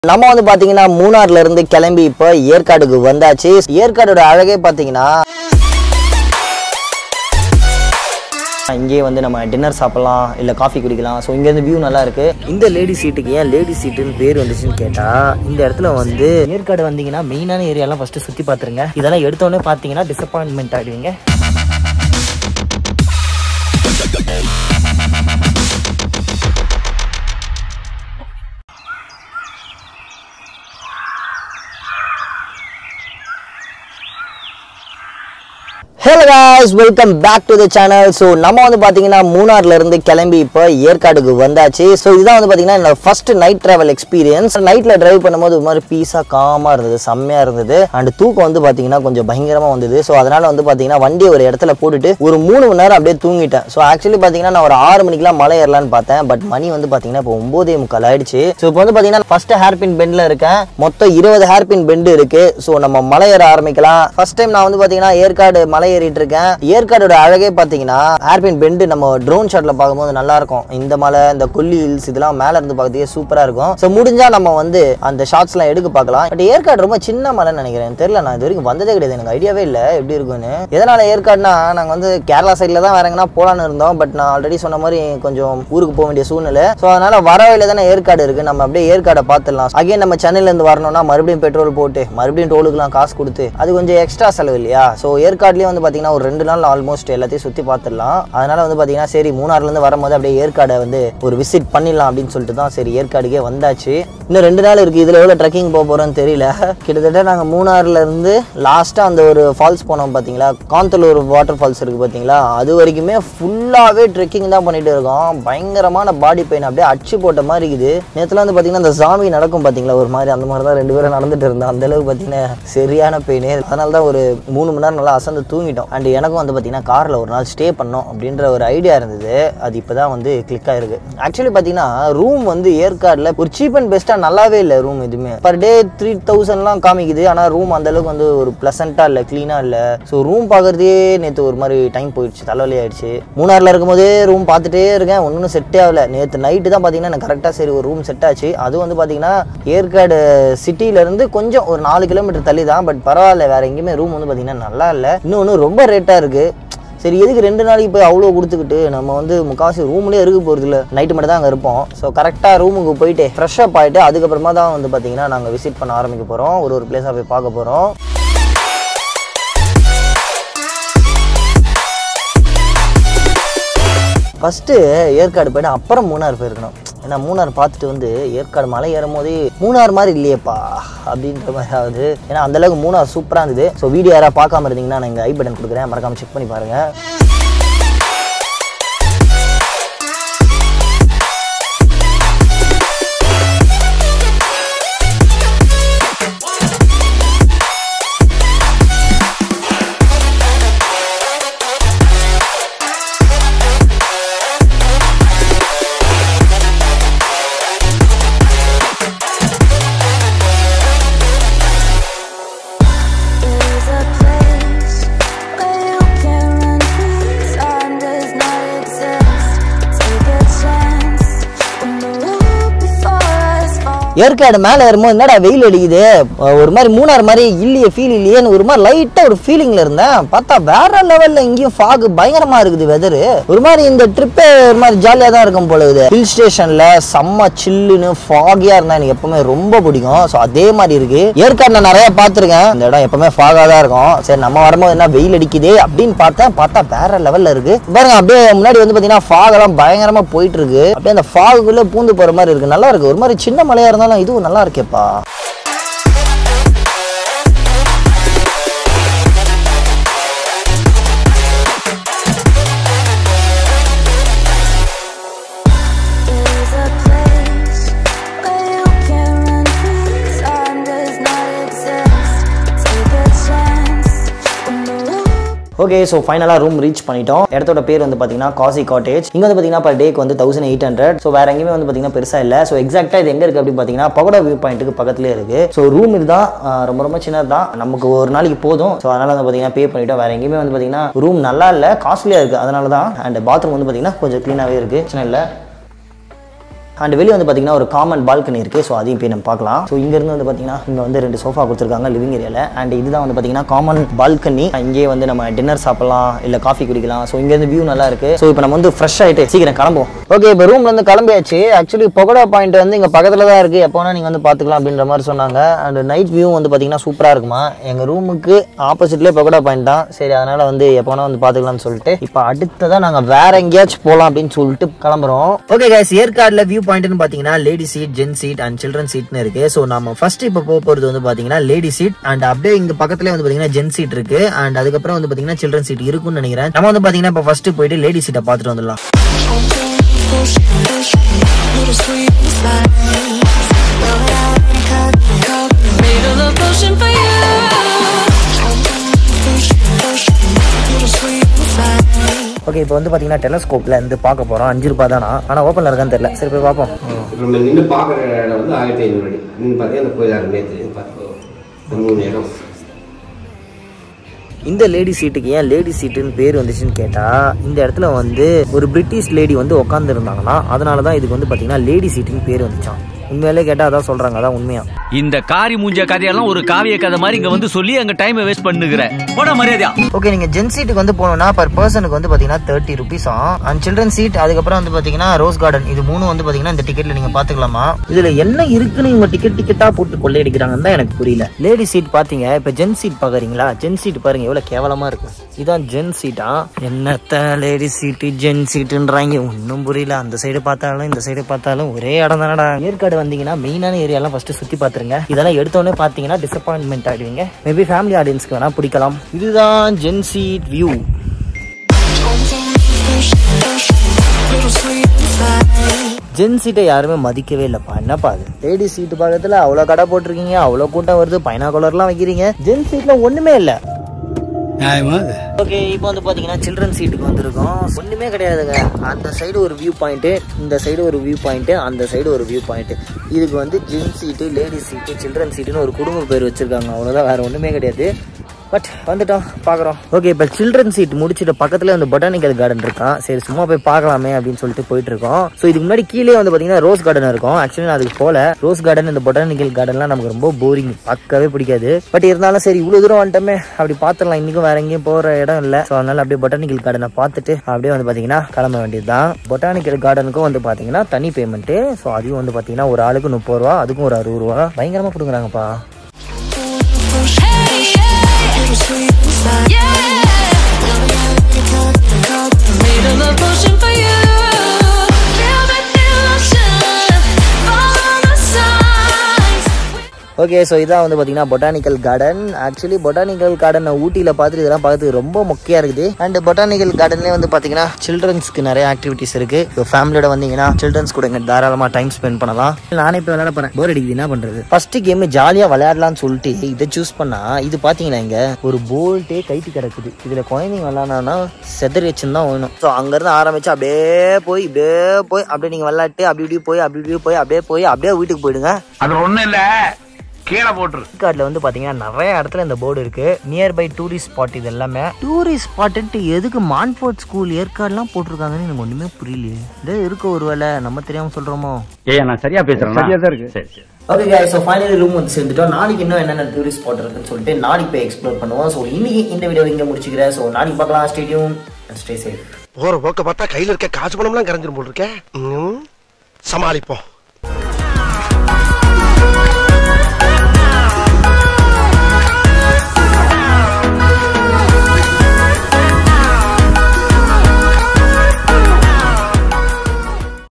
நம்ம வந்து பாத்தீங்கன்னா மூணார்ல இருந்து கிளம்பி இப்போ ஏற்காடுக்கு வந்தாச்சு ஏற்காடோட அழகே பாத்தீங்கன்னா இங்கேயே வந்து நம்ம டின்னர் சாப்பிடலாம் இல்லை காஃபி குடிக்கலாம் ஸோ இங்கேருந்து வியூ நல்லா இருக்கு இந்த லேடி சீட்டுக்கு ஏன் லேடி சீட்டுன்னு பேர் வந்துச்சுன்னு கேட்டா இந்த இடத்துல வந்து ஏற்காடு வந்தீங்கன்னா மெயினான ஏரியாலாம் ஃபர்ஸ்ட் சுற்றி பார்த்துருங்க இதெல்லாம் எடுத்தோடனே பார்த்தீங்கன்னா டிசப்பாயின்மெண்ட் ஆகிடுவீங்க hello guys welcome back to the channel so நம்ம வந்து பார்த்தீங்கன்னா மூணார்ல இருந்து கிளம்பி இப்போ ஏற்காடுக்கு வந்தாச்சு ஸோ இதுதான் வந்து பார்த்தீங்கன்னா என்னோட ஃபர்ஸ்ட் நைட் ட்ராவல் எக்ஸ்பீரியன்ஸ் நைட்டில் டிரைவ் பண்ணும்போது ஒரு மாதிரி பீஸாக காமாக இருந்தது செம்மையாக இருந்தது அண்ட் தூக்கம் வந்து பார்த்தீங்கன்னா கொஞ்சம் பயங்கரமாக வந்தது ஸோ அதனால வந்து பார்த்தீங்கன்னா வண்டியை ஒரு இடத்துல போட்டுட்டு ஒரு மூணு மணி நேரம் அப்படியே தூங்கிட்டேன் ஸோ ஆக்சுவலி பார்த்தீங்கன்னா நான் ஒரு ஆறு மணிக்கெலாம் மலை ஏறலான்னு பார்த்தேன் பட் மணி வந்து பார்த்தீங்கன்னா இப்போ ஒம்போதே முக்கால் ஆயிடுச்சு ஸோ இப்போ வந்து பார்த்தீங்கன்னா ஃபர்ஸ்ட் ஹேர் பின் பெண்டில் இருக்கேன் மொத்தம் இருபது ஹேர் பின் பெண்டு இருக்கு ஸோ நம்ம மலை ஏற ஆரம்பிக்கலாம் ஃபர்ஸ்ட் டைம் நான் வந்து பார்த்தீங்கன்னா ஏற்காடு மலை ஏறிட்டு இருக்கேன் ஏற்காடோட அழகே பார்த்தீங்கன்னா ஹேர்பின் பெண்டு நம்ம ட்ரோன் ஷாட்ல பார்க்கும்போது நல்லா இருக்கும் இந்த மலை இந்த கொல்லி ஹில்ஸ் இதெல்லாம் மேல இருந்து பார்க்கறதுக்கே சூப்பரா இருக்கும் ஸோ முடிஞ்சா நம்ம வந்து அந்த ஷாட்ஸ்லாம் எடுக்க பார்க்கலாம் பட் ஏற்காடு ரொம்ப சின்ன மலைன்னு நினைக்கிறேன் தெரியல நான் இது வரைக்கும் வந்ததே கிடையாது எனக்கு ஐடியாவே இல்லை எப்படி இருக்கும்னு எதனால ஏற்காடுனா நாங்கள் வந்து கேரளா சைடில் தான் வேற எங்கன்னா போலான்னு இருந்தோம் பட் நான் ஆல்ரெடி சொன்ன மாதிரி கொஞ்சம் ஊருக்கு போக வேண்டிய சூழ்நிலை ஸோ அதனால வர வழியில தானே ஏற்காடு இருக்கு நம்ம அப்படியே ஏற்காடை பார்த்துடலாம் அகைன் நம்ம சென்னையில இருந்து வரணும்னா மறுபடியும் பெட்ரோல் போட்டு மறுபடியும் டோலுக்குலாம் காசு கொடுத்து அது கொஞ்சம் எக்ஸ்ட்ரா செலவு இல்லையா ஸோ ஏற்காடுலேயே வந்து பார்த்தீங்கன்னா ஒரு ரெண்டு நாள் ஆல்மோஸ்ட் எல்லாத்தையும் சுற்றி பார்த்துடலாம் அதனால வந்து பார்த்தீங்கன்னா சரி மூணாறுலேருந்து வரும்போது அப்படியே ஏற்காடை வந்து ஒரு விசிட் பண்ணிடலாம் அப்படின்னு சொல்லிட்டு தான் சரி ஏற்காடுக்கே வந்தாச்சு இன்னும் ரெண்டு நாள் இருக்குது இதில் எவ்வளோ ட்ரெக்கிங் போக போகிறோன்னு தெரியல கிட்டத்தட்ட நாங்கள் மூணாறுல இருந்து லாஸ்ட்டாக அந்த ஒரு ஃபால்ஸ் போனோம் பார்த்தீங்களா காந்தலூர் வாட்டர் ஃபால்ஸ் இருக்குது பார்த்தீங்களா அது வரைக்குமே ஃபுல்லாகவே ட்ரெக்கிங் தான் பண்ணிட்டு இருக்கோம் பயங்கரமான பாடி பெயின் அப்படியே அச்சு போட்ட மாதிரி இருக்குது நேற்றுலாம் வந்து பார்த்தீங்கன்னா அந்த சாமி நடக்கும் பார்த்தீங்களா ஒரு மாதிரி அந்த மாதிரி தான் ரெண்டு பேரும் நடந்துட்டு இருந்தோம் அந்த அளவுக்கு பார்த்தீங்கன்னா சரியான பெயின் அதனால தான் ஒரு மூணு மணி நேரம் நல்லா அசந்து தூங்கிட்டோம் அண்ட் எனக்கும் வந்து பார்த்தீங்கன்னா காரில் ஒரு நாள் ஸ்டே பண்ணோம் அப்படின்ற ஒரு ஐடியா இருந்தது அது இப்போ தான் வந்து கிளிக் ஆயிருக்கு ஆக்சுவலி பார்த்தீங்கன்னா ரூம் வந்து ஏற்காடில் ஒரு சீப் அண்ட் பெஸ்ட்டாக நல்லாவே இல்லை ரூம் எதுவுமே பர் டே த்ரீ தௌசண்ட்லாம் காமிக்குது ஆனால் ரூம் அந்த அளவுக்கு வந்து ஒரு ப்ளசண்ட்டாக இல்லை க்ளீனாக இல்லை ஸோ ரூம் பார்க்குறதே நேற்று ஒரு மாதிரி டைம் போயிடுச்சு தலைவலி ஆயிடுச்சு மூணாரில் இருக்கும்போதே ரூம் பார்த்துட்டே இருக்கேன் ஒன்றும் செட்டே ஆகல நேற்று நைட்டு தான் பார்த்தீங்கன்னா எனக்கு கரெக்டாக சரி ஒரு ரூம் செட் ஆச்சு அதுவும் வந்து பார்த்தீங்கன்னா ஏற்காடு சிட்டியிலேருந்து கொஞ்சம் ஒரு நாலு கிலோமீட்டர் தள்ளி தான் பட் பரவாயில்ல வேறு எங்கேயுமே ரூம் வந்து பார்த்தீங்கன்னா நல்லா இல்லை இன்னொன்று ரொம்ப ரேட்டாக இருக்குது சரி எதுக்கு ரெண்டு நாளைக்கு போய் அவ்வளோ கொடுத்துக்கிட்டு நம்ம வந்து முக்கால்வாசி ரூம்லேயே இருக்க போகிறது இல்லை நைட்டு மட்டும் தான் அங்கே இருப்போம் ஸோ கரெக்டாக ரூமுக்கு போயிட்டு ஃப்ரெஷ் அப் ஆகிட்டு அதுக்கப்புறமா தான் வந்து பார்த்தீங்கன்னா நாங்கள் விசிட் பண்ண ஆரம்பிக்க போகிறோம் ஒரு ஒரு பிளேஸாக போய் பார்க்க போகிறோம் ஃபஸ்ட்டு ஏற்காடு போயிட்டு அப்புறம் மூணார் போயிருக்கணும் ஏன்னா மூணார் பார்த்துட்டு வந்து ஏற்காடு மலை ஏறும் போதே மூணார் மாதிரி இல்லையேப்பா அப்படின்ற மாதிரி ஆகுது ஏன்னா அந்தளவுக்கு மூணார் சூப்பராக இருந்தது ஸோ வீடியோ யாராவது பார்க்காம இருந்தீங்கன்னா நான் இங்கே ஐ பட்டன் கொடுக்குறேன் மறக்காம செக் பண்ணி பாருங்கள் is a place where you can run free. Time does not exist. Take a chance when the road before us falls. Yercaud மேலே ஏறும்போது என்னடா வெயில் அடிக்குது ஒரு மாதிரி மூணார் மாதிரி இல்லையே ஃபீல் இல்லையேன்னு ஒரு மாதிரி லைட்டாக ஒரு ஃபீலிங்கில் இருந்தேன் பார்த்தா வேற லெவலில் இங்கேயும் ஃபாகு பயங்கரமாக இருக்குது வெதரு ஒரு மாதிரி இந்த ட்ரிப்பே ஒரு மாதிரி ஜாலியாக தான் இருக்கும் போல இது ஹில் ஸ்டேஷனில் செம்ம சில்லுன்னு ஃபாகியாக இருந்தால் எனக்கு எப்பவுமே ரொம்ப பிடிக்கும் ஸோ அதே மாதிரி இருக்கு ஏற்காடு நான் நிறைய பார்த்துருக்கேன் இந்த இடம் எப்பவுமே ஃபாகாக தான் இருக்கும் சரி நம்ம வரும்போது என்ன வெயில் அடிக்குதே அப்படின்னு பார்த்தேன் பார்த்தா வேற லெவலில் இருக்கு பாருங்க அப்படியே முன்னாடி வந்து பார்த்தீங்கன்னா ஃபாக் எல்லாம் பயங்கரமாக போயிட்டு இருக்கு அப்படியே அந்த ஃபாகுக்குள்ளே பூந்து போகிற மாதிரி இருக்கு நல்லா இருக்கு ஒரு மாதிரி சின்ன மலையாக இருந்தாலும் இதுவும் நல்லா இருக்கேப்பா is a place where you can run free. Time does not exist. Take a chance when the road okay so ஃபைனலாக ரூம் ரீச் பண்ணிட்டோம் இடத்தோட பேர் வந்து பார்த்தீங்கன்னா காசி காட்டேஜ் இங்கே வந்து பார்த்தீங்கன்னா பர் டேக்கு வந்து தௌசண்ட் எயிட் ஹண்ட்ரட் ஸோ வேற எங்கேயுமே வந்து பார்த்தீங்கன்னா பெருசாக இல்லை ஸோ எக்ஸாக்டாக இது எங்கே இருக்குது அப்படின்னு பார்த்தீங்கன்னா பகோடா வியூ பாயிண்ட்டுக்கு பக்கத்துலேயே இருக்குது ஸோ ரூம் இதுதான் ஆஹ் ரொம்ப ரொம்ப சின்னது தான் நமக்கு ஒரு நாளைக்கு போதும் ஸோ அதனால் வந்து பார்த்தீங்கன்னா பே பண்ணிட்டோம் வேற எங்கேயுமே வந்து பார்த்தீங்கன்னா ரூம் நல்லா இல்லை காஸ்ட்லியாக இருக்குது அதனால தான் அண்ட் பாத்ரூம் வந்து பார்த்தீங்கன்னா கொஞ்சம் க்ளீனாகவே இருக்குது பிரச்சனை இல்லை அண்ட் வெளியே வந்து பார்த்தீங்கன்னா ஒரு காமன் பால்கனி இருக்குது ஸோ அதையும் போய் நம்ம பார்க்கலாம் ஸோ இங்கேருந்து வந்து பார்த்தீங்கன்னா இங்கே வந்து ரெண்டு சோஃபா கொடுத்துருக்காங்க லிவிங் ஏரியாவில் அண்ட் இதுதான் வந்து பார்த்தீங்கன்னா காமன் பால்கனி இங்கே வந்து நம்ம டின்னர் சாப்பிடலாம் இல்லை காஃபி குடிக்கலாம் ஸோ இங்கேருந்து வியூ நல்லா இருக்குது ஸோ இப்போ நம்ம வந்து ஃப்ரெஷ் ஆகிட்டு சீக்கிரம் கிளம்புவோம் ஓகே இப்போ ரூம்ல இருந்து கிளம்பியாச்சு ஆக்சுவலி பகோடா பாயிண்ட் வந்து இங்கே பக்கத்தில் தான் இருக்குது எப்போனா நீங்கள் வந்து பார்த்துக்கலாம் அப்படின்ற மாதிரி சொன்னாங்க அண்ட் நைட் வியூ வந்து பார்த்தீங்கன்னா சூப்பராக இருக்குமா எங்கள் ரூமுக்கு ஆப்போசிட்லேயே பகோடா பாயிண்ட் தான் சரி அதனால் வந்து எப்போனா வந்து பார்த்துக்கலாம்னு சொல்லிட்டு இப்போ அடுத்ததாக நாங்கள் வேற எங்கேயாச்சும் போகலாம் அப்படின்னு சொல்லிட்டு கிளம்புறோம் ஓகே கைஸ் ஏற்காடில் வியூ பாயிண்ட்னு பார்த்தீங்கன்னா lady seat gents seat and children சீட்னு இருக்கு ஸோ நம்ம ஃபர்ஸ்ட் இப்போ போக போகிறது வந்து பார்த்தீங்கன்னா லேடி சீட் அண்ட் அப்படியே இங்கே பக்கத்துலேயே வந்து பார்த்தீங்கன்னா ஜென் சீட் இருக்கு அண்ட் அதுக்கப்புறம் வந்து பார்த்தீங்கன்னா சில்ட்ரன் சீட் இருக்குன்னு நினைக்கிறேன் நம்ம வந்து பார்த்தீங்கன்னா இப்போ ஃபர்ஸ்ட் போயிட்டு லேடி சீட்டை பார்த்துட்டு வந்துடலாம் Little sweet slide. Love it out in a cup, cup. Made a love potion for you. Little sweet slide. Okay இப்போ வந்து பார்த்தீங்கன்னா டெலஸ்கோப்பில் இருந்து பார்க்க போகிறோம் அஞ்சு ரூபாய் தானா ஆனால் ஓப்பனில் இருக்கான்னு தெரியல சரி போய் பார்ப்போம் நம்ம நின்று பார்க்குற இடம் வந்து ஆயிரத்தி ஐநூறு அடி நின்று பார்த்தீங்கன்னா அந்த கோயிலாக நேற்று பார்த்துக்கோ ஒரு மூணு இடம் இந்த லேடி சீட்டுக்கு ஏன் லேடி சீட்டுன்னு பேர் வந்துச்சுன்னு கேட்டால் இந்த இடத்துல வந்து ஒரு பிரிட்டிஷ் லேடி வந்து உட்காந்துருந்தாங்கன்னா அதனால தான் இதுக்கு வந்து பார்த்தீங்கன்னா லேடி சீட்டுன்னு பேர் வந்துச்சான் உண்மையிலே கேட்டால் அதான் சொல்கிறாங்க அதான் உண்மையா இந்த காரி மூஞ்ச கதையெல்லாம் ஒரு காவிய கதை மாதிரி இங்க வந்து சொல்லி அங்க டைமை வேஸ்ட் பண்ணுகிற போட மரியாதையா ஓகே நீங்கள் ஜென் சீட்டுக்கு வந்து போகணும்னா பர் பர்சனுக்கு வந்து பார்த்தீங்கன்னா thirty rupees and children seat அதுக்கப்புறம் வந்து பார்த்தீங்கன்னா ரோஸ் கார்டன் இது மூணு வந்து பார்த்தீங்கன்னா இந்த டிக்கெட்டில் நீங்கள் பார்த்துக்கலாமா இதில் என்ன இருக்குன்னு இவங்க டிக்கெட் டிக்கெட்டாக போட்டு கொள்ளையடிக்கிறாங்கன்னு தான் எனக்கு புரியல லேடி சீட் பார்த்தீங்க இப்போ ஜென் சீட் பார்க்குறீங்களா ஜென் சீட் பாருங்க எவ்வளோ கேவலமாக இருக்கு இதான் ஜென் சீட்டா என்னத்த லேடி சீட்டு ஜென் சீட்டுன்றாங்க ஒன்றும் புரியல அந்த சைடு பார்த்தாலும் இந்த சைடு பார்த்தாலும் ஒரே இடம் தானடா ஏற்காடு வந்தீங்கன்னா மெயினான ஏரியாலாம் ஃபர்ஸ்ட் சுற்றி பார்த்துருங்க இதெல்லாம் எடுத்தோடனே பார்த்தீங்கன்னா டிசப்பாயின்மெண்ட் ஆகிடுவீங்க மேபி ஃபேமிலி ஆடியன்ஸ்க்கு வேணால் பிடிக்கலாம் இதுதான் gents seat view Little sweet slide. Gents சீட்டை யாருமே மதிக்கவே இல்லைப்பா என்னப்பா அது லேடி சீட்டு பக்கத்தில் அவ்வளோ கடை போட்டிருக்கீங்க அவ்வளோ கூட்டம் வருது பைனாகுலர்லாம் வைக்கிறீங்க ஜென் சீட்டில் ஒன்றுமே இல்லை ஓகே இப்போ வந்து பார்த்தீங்கன்னா சில்ட்ரன் சீட்டுக்கு வந்திருக்கோம் ஒன்றுமே கிடையாதுங்க அந்த சைடு ஒரு வியூ பாயிண்ட்டு இந்த சைடு ஒரு வியூ பாயிண்ட்டு அந்த சைடு ஒரு வியூ பாயிண்ட்டு இதுக்கு வந்து gents seat lady seat children சீட்டுன்னு ஒரு குடும்ப பேர் வச்சிருக்காங்க அவ்வளோதான் வேற ஒன்றுமே கிடையாது பட் வந்துட்டோம் பார்க்குறோம் ஓகே இப்போ சில்ட்ரன் சீட் முடிச்சுட்டு பக்கத்தில் வந்து பொட்டானிக்கல் கார்டன் இருக்கான் சரி சும்மா போய் பார்க்கலாமே அப்படின்னு சொல்லிட்டு போயிட்டு இருக்கோம் ஸோ இதுக்கு முன்னாடி கீழே வந்து பார்த்தீங்கன்னா ரோஸ் கார்டன் இருக்கும் ஆக்சுவலி நான் அதுக்கு போல ரோஸ் கார்டன் இந்த பொட்டானிக்கல் கார்டன்லாம் நமக்கு ரொம்ப போரிங் பார்க்கவே பிடிக்காது பட் இருந்தாலும் சரி இவ்வளோ தூரம் வந்துட்டோமே அப்படி பார்த்துடலாம் இன்றைக்கும் வேற எங்கேயும் போகிற இடம் இல்லை ஸோ அதனால அப்படியே பொட்டானிக்கல் கார்டனை பார்த்துட்டு அப்படியே வந்து பார்த்தீங்கன்னா கிளம்ப வேண்டியது தான் பொட்டானிக்கல் கார்டனுக்கும் வந்து பார்த்தீங்கன்னா தனி பேமெண்ட்டு ஸோ அதையும் வந்து பார்த்தீங்கன்னா ஒரு ஆளுக்கு முப்பது ரூபா அதுக்கும் ஒரு அறுபது ரூபா பயங்கரமாக கொடுக்குறாங்கப்பா Hey, yeah. Little sweet slide. Yeah. Love it out in a cup, cup. Made a love potion for you. Feel the illusion. Follow the signs. Okay so இதான் வந்து பார்த்தீங்கன்னா botanical garden actually botanical garden ஊட்டியில் பார்த்துட்டு இதெல்லாம் பார்த்து ரொம்ப மொக்கையாக இருக்குது அண்ட் பொட்டானிக்கல் கார்டன்லேயே வந்து பார்த்தீங்கன்னா சில்ட்ரன்ஸ்க்கு நிறைய ஆக்டிவிட்டிஸ் இருக்குது இப்போ ஃபேமிலியோட வந்தீங்கன்னா சில்ட்ரன்ஸ் கூட இங்கே தாராளமாக டைம் ஸ்பெண்ட் பண்ணலாம் நானே இப்போ விளையாட போகிறேன் போர் அடிக்குது என்ன பண்ணுறது ஃபர்ஸ்ட் கேம் ஜாலியாக விளையாடலாம்னு சொல்லிட்டு இதை சூஸ் பண்ணா இது பார்த்தீங்கன்னா இங்கே ஒரு போல்ட்டே கைட்டு கிடக்குது இதில் குழந்தைங்க விளாட்னா செதறி வச்சுன்னு தான் வேணும் ஸோ அங்கேருந்து ஆரம்பிச்சு அப்படியே போய் இப்படியே போய் அப்படியே நீங்கள் விளையாட்டு அப்படி இப்படி போய் அப்படி இப்படி போய் அப்படியே போய் அப்படியே வீட்டுக்கு போயிடுங்க அது ஒண்ணு இல்ல கீழே போட்டுரு கார்டில் வந்து பார்த்தீங்கன்னா நிறைய இடத்துல இந்த போர்டு இருக்கு நியர்பை டூரிஸ்ட் ஸ்பாட் இது எல்லாமே டூரிஸ்ட் ஸ்பாட்டுன்ட்டு எதுக்கு மான்ஃபோர்ட் ஸ்கூல் ஏற்காடுலாம் போட்டிருக்காங்கன்னு எனக்கு ஒன்றுமே புரியலையே இதே இருக்க ஒரு வேலை நம்ம தெரியாமல் சொல்கிறோமோ ஏய் நான் சரியா பேசுறேன் சரியா தான் இருக்கு சரி சரி okay guys so finally room வந்து சேர்ந்துட்டோம் நாளைக்கு இன்னும் என்னென்ன டூரிஸ்ட் ஸ்பாட் இருக்குன்னு சொல்லிட்டு நாளைக்கு போய் எக்ஸ்ப்ளோர் பண்ணுவோம் ஸோ இன்னைக்கு இந்த வீடியோ இங்கே முடிச்சுக்கிறேன் ஸோ நாளைக்கு பார்க்கலாம் ஸ்டேடியம் ஸ்டே சேஃப் போற போக்க பார்த்தா கையில இருக்க காசு பணம்லாம் கரைஞ்சிரும் போல் இருக்கே ம், சமாளிப்போம்